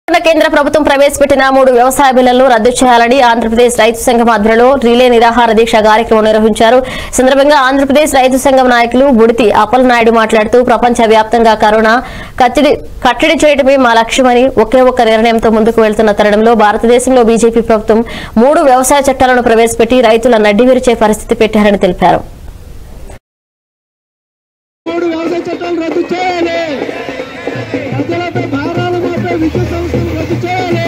కేంద్ర ప్రభుత్వం ప్రవేశపెట్టిన మూడు వ్యవసాయ బిల్లులను రద్దు చేయాలని ఆంధ్రప్రదేశ్ రైతు సంఘం ఆధ్వర్యంలో రిలే నిరాహార దీక్ష కార్యక్రమం నిర్వహించారు ఈ సందర్భంగా ఆంధ్రప్రదేశ్ రైతు సంఘం నాయకులు బుడితి అప్పలనాయుడు మాట్లాడుతూ ప్రపంచ వ్యాప్తంగా కరోనా కట్టడి కట్టడి చేయడమే మా లక్ష్యమని ఒకే ఒక్క నిర్ణయంతో ముందుకు వెళ్తున్న తరుణంలో భారతదేశంలో బీజేపీ ప్రభుత్వం మూడు వ్యవసాయ చట్టాలను ప్రవేశపెట్టి రైతుల నడ్డి విరిచే పరిస్థితి పెట్టారని తెలిపారు మూడు వ్యవసాయ చట్టాలు రద్దు చేయాలి ప్రజలపై భారాలు మోపే విద్యుత్ సంస్థలు రద్దు చేయాలి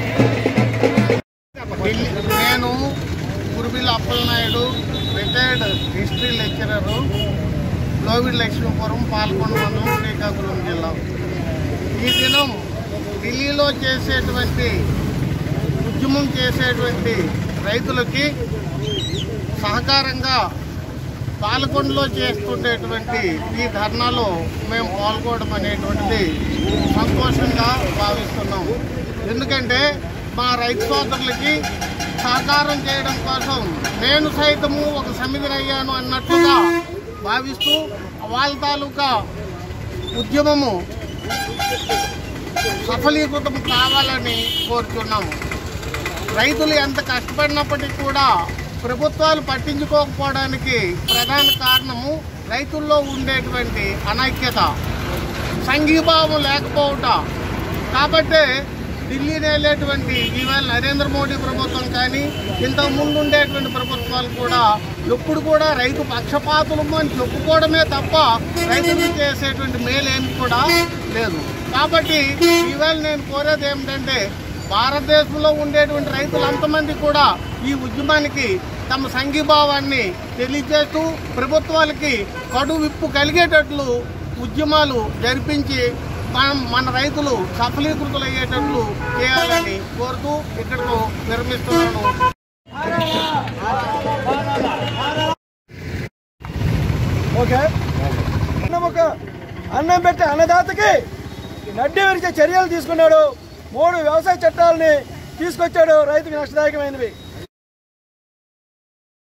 ఢిల్లీ నేను Kurubilla Appalanaidu retired history lecturer లోవిడ్ లక్ష్మీపురం పాల్గొండ మండలం శ్రీకాకుళం జిల్లా ఈ దినం ఢిల్లీలో చేసేటువంటి ఉద్యమం చేసేటువంటి రైతులకి సహకారంగా పాల్గొండలో చేస్తుండేటువంటి ఈ ధర్నాలో మేము పాల్గొనడం అనేటువంటిది సంతోషంగా భావిస్తున్నాం ఎందుకంటే మా రైతు సోదరులకి సహకారం చేయడం కోసం నేను సైతము ఒక సమితిని అయ్యాను అన్నట్లుగా భావిస్తూ వాళ్ళ తాలూకా ఉద్యమము సఫలీకృతం కావాలని కోరుతున్నాము రైతులు ఎంత కష్టపడినప్పటికీ కూడా ప్రభుత్వాలు పట్టించుకోకపోవడానికి ప్రధాన కారణము రైతుల్లో ఉండేటువంటి అనైక్యత సంఘీభావం లేకపోవట కాబట్టే ఢిల్లీ వెళ్ళేటువంటి ఈవేళ నరేంద్ర మోడీ ప్రభుత్వం కానీ ఇంతకు ముందు ఉండేటువంటి ప్రభుత్వాలు కూడా ఎప్పుడు కూడా రైతు పక్షపాతులము అని చెప్పుకోవడమే తప్ప రైతులకు చేసేటువంటి మేలేమి కూడా లేదు కాబట్టి ఈవేళ నేను కోరేది ఏమిటంటే భారతదేశంలో ఉండేటువంటి రైతులు అంతమంది కూడా ఈ ఉద్యమానికి తమ సంఘీభావాన్ని తెలియజేస్తూ ప్రభుత్వాలకి కడు విప్పు కలిగేటట్లు ఉద్యమాలు జరిపించి మనం మన రైతులు సఫలీకృతులు అయ్యేటట్లు చేయాలని కోరుతూ ఇక్కడకు విరమిస్తున్నాను ఓకే అన్నం ఒక అన్నం పెట్టే అన్నదాతకి నడ్డి విరిచే చర్యలు తీసుకున్నాడు మూడు వ్యవసాయ చట్టాలని తీసుకొచ్చాడు రైతుకి నష్టదాయకమైనవి